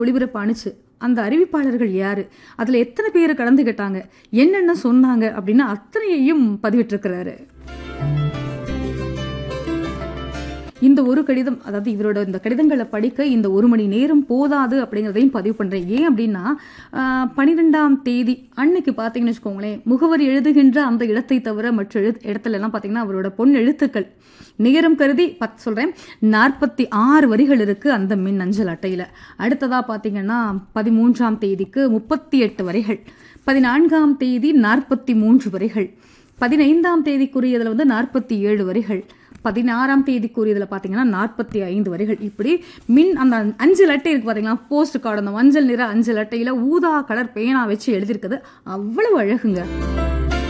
ஒளிபரப்பானுச்சு அந்த அறிவிப்பாளர்கள் யாரு அதுல எத்தனை பேர் கலந்துக்கிட்டாங்க என்னென்ன சொன்னாங்க அப்படின்னு அத்தனையையும் பதிவிட்டிருக்கிறாரு இந்த ஒரு கடிதம் அதாவது இவரோட இந்த கடிதங்களை படிக்க இந்த ஒரு மணி நேரம் போதாது அப்படிங்கிறதையும் பதிவு பண்றேன் ஏன் அப்படின்னா ஆஹ், பன்னிரெண்டாம் தேதி அன்னைக்கு பார்த்தீங்கன்னு வச்சுக்கோங்களேன் முகவர் எழுதுகின்ற அந்த இடத்தை தவிர மற்ற எழு இடத்துல எல்லாம் பார்த்தீங்கன்னா அவரோட பொன் எழுத்துக்கள் நேரம் கருதி பத் சொல்றேன் நாற்பத்தி ஆறு வரிகள் இருக்கு அந்த மின் அஞ்சல் அட்டையில அடுத்ததா பார்த்தீங்கன்னா பதிமூன்றாம் தேதிக்கு முப்பத்தி எட்டு வரிகள் பதினான்காம் தேதி நாற்பத்தி மூன்று வரிகள் பதினைந்தாம் தேதிக்குரியதுல வந்து நாற்பத்தி ஏழு வரிகள் பதினாறாம் தேதிக்குரியதுல பாத்தீங்கன்னா நாற்பத்தி ஐந்து வரிகள் இப்படி மின் அந்த அஞ்சல் அட்டை இருக்கு பாத்தீங்களா போஸ்ட் கார்டு அந்த மஞ்சள் நிற அஞ்சல் அட்டையில ஊதா கலர் பேனா வச்சு எழுதியிருக்குது அவ்வளவு அழகுங்க